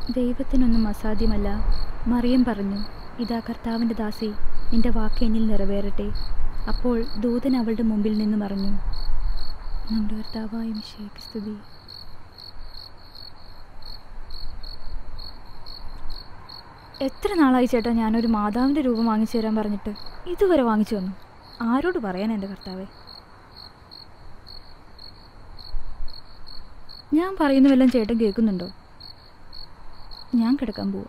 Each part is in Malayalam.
ദൈവത്തിനൊന്നും അസാധ്യമല്ല മറിയം പറഞ്ഞു ഇതാ കർത്താവിൻ്റെ ദാസി നിന്റെ വാക്ക് എന്നിൽ നിറവേറട്ടെ അപ്പോൾ ദൂതൻ അവളുടെ മുമ്പിൽ നിന്ന് പറഞ്ഞു നമ്മുടെ കർത്താവായ മിശയ്ക്ക് സ്തുതി എത്ര നാളായി ചേട്ടാ ഞാനൊരു മാതാവിൻ്റെ രൂപം വാങ്ങിച്ചു തരാൻ പറഞ്ഞിട്ട് ഇതുവരെ വാങ്ങിച്ചു വന്നു ആരോട് പറയാൻ എൻ്റെ കർത്താവേ ഞാൻ പറയുന്നവെല്ലാം ചേട്ടൻ കേൾക്കുന്നുണ്ടോ ഞാൻ കിടക്കാൻ പോവാ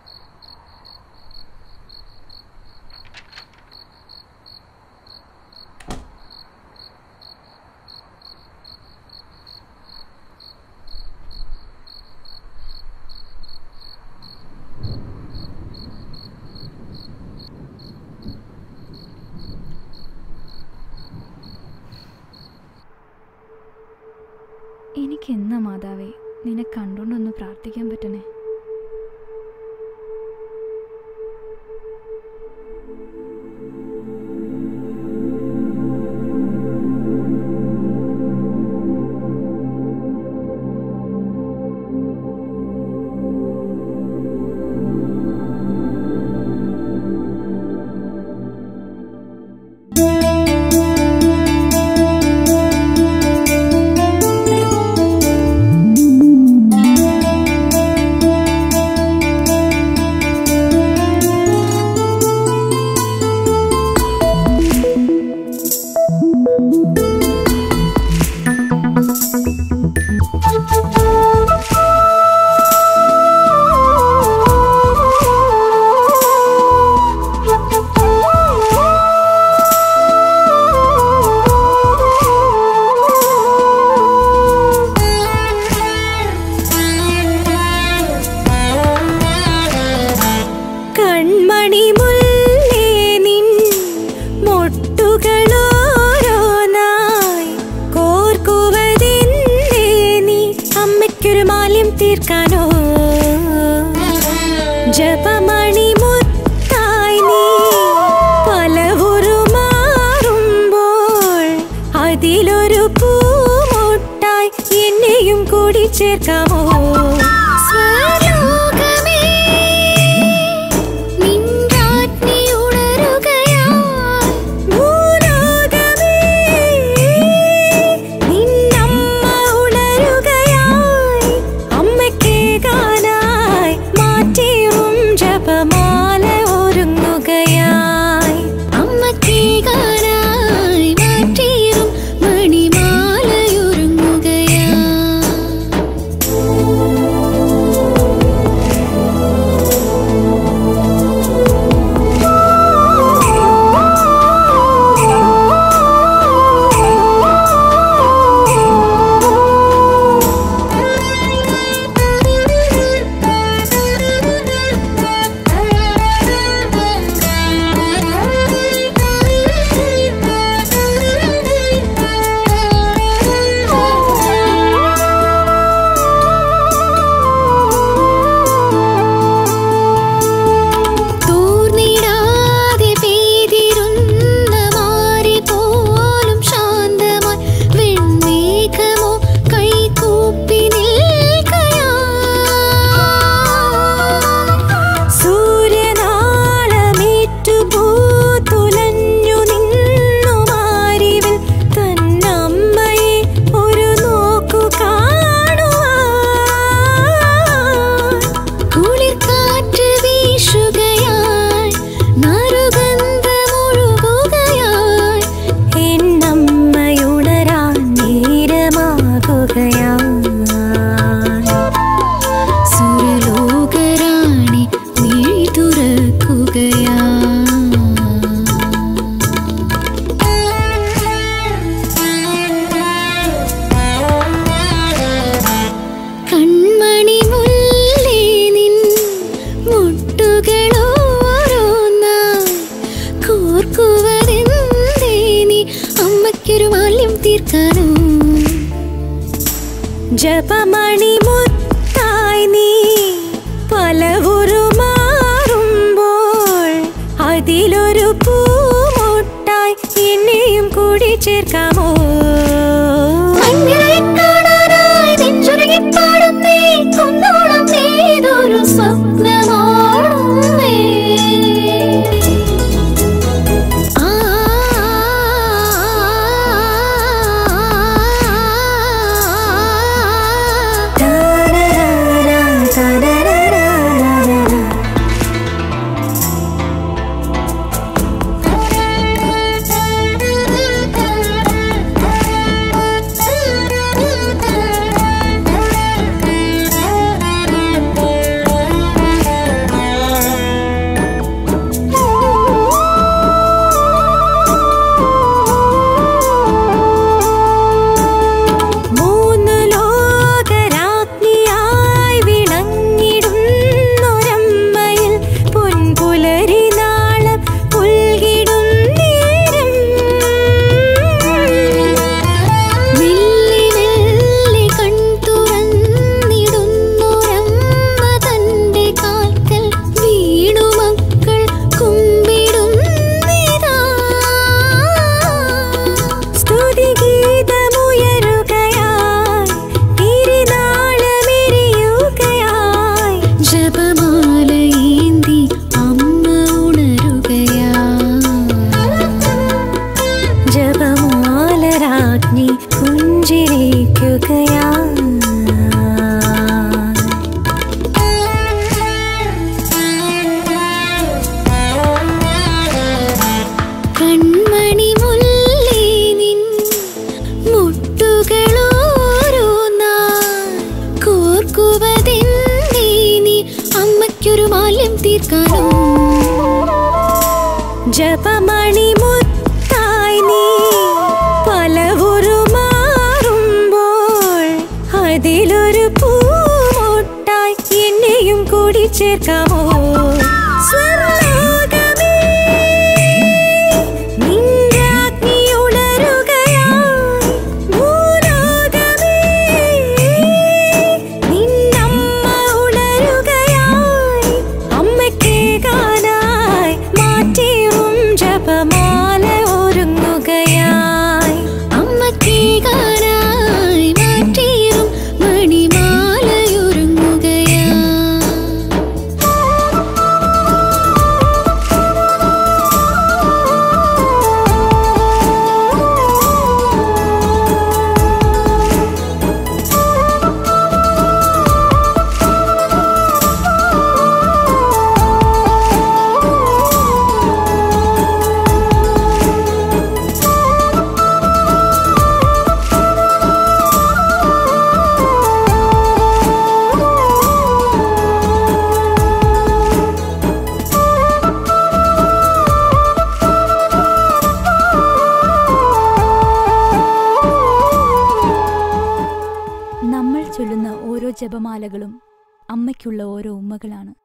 എനിക്ക് എന്നാ മാതാവേ നിന്നെ കണ്ടുകൊണ്ടൊന്ന് പ്രാർത്ഥിക്കാൻ പറ്റണേ കൺമണി മുല്ലേ നിൻ മൊട്ടുകളോരോന്നായി കോർക്കുവതെന്നേ നീ അമ്മയ്ക്കൊരു മാല്യം തീർക്കാനോ ജപമണി മുത്തായി നീ പലവുറു മാറുമ്പോൾ അതിലൊരു പൂമൊട്ടായി എന്നെയും കൂടി ചേർക്കാമോ സ്വലോകമേ നിൻരാജ്ഞി ഉണരുകയായി ഭൂലോകമേ നിന്നമ്മ ഉണരുകയായി അമ്മയ്ക്കേകാനായി മാറ്റിയും ജപമാല ഒരുങ്ങുകയായി അമ്മയ്ക്കേകാനായി മാറ്റിയും മണിമാലയൊരുങ്ങുകയായി തൂർന്നിടാതെ പെയ്തിരുന്ന മാറി പോലും ശാന്തമായി വെൺമേഘമോ കൈകൂപ്പി നിൽക്കയാ സൂര്യനാളമേറ്റു പൂത്തുലഞ്ഞു നിന്നു മാറിവിൽ തന്നമ്മയെ ഒരു നോക്കു കാണുവാൻ കുളിർക്കാറ്റ് വീശുകയായി നറുഗന്ധമൊഴുകുകയായി എന്നമ്മയുണരാൻ നേരമാകുകയായി സുരലോകരാണി മിഴി തുറക്കുകയാ കൺമണി മുല്ലേ നിൻ മുട്ടുകളോരോന്നായി കോർക്കുവതെന്തേ നീ അമ്മയ്ക്കൊരു മാല്യം തീർക്കാനോ ജപമണി മുത്തായി നീ പലവുറു മാറുമ്പോൾ അതിലൊരു പൂമൊട്ടായി എന്നെയും കൂടി ചേർക്കാമോ മഞ്ഞളെ കാണാനായി നെഞ്ചുരുകി പാടുന്നേ കുന്നോളം ഏതൊരു സ്വ ഗീതമുയരുകയായി തിരുനാളമെരിയുകയായി ജപമാലയേന്തി അമ്മ ഉണരുകയായി ജപമാലരാജ്ഞി പുഞ്ചിരിക്കുകയായി കൺമണി മുല്ലേ നിൻ മുട്ടുകളോരോന്നായി കോർക്കുവതെന്നേ നീ അമ്മയ്ക്കൊരു മാല്യം തീർക്കാനോ ജപമണി മുത്തായി നീ പലവുരു മാറുമ്പോൾ അതിലൊരു പൂമൊട്ടായി എന്നെയും കൂടി ചേർക്കാമോ സ്വർലോകമേ നിൻരാജ്ഞി ഉണരുകയായി ഭൂലോകമേ നിന്നമ്മ ഉണരുകയായി അമ്മയ്ക്കേകാനായി മാറ്റിയും ജപമാല ഒരുങ്ങുകയായി അമ്മയ്ക്കേകാനായി മാറ്റിയും മണിമാലയൊരുങ്ങുകയായി നമ്മൾ ചൊല്ലുന്ന ഓരോ ജപമാലകളും അമ്മയ്ക്കുള്ള ഓരോ ഉമ്മകളാണ്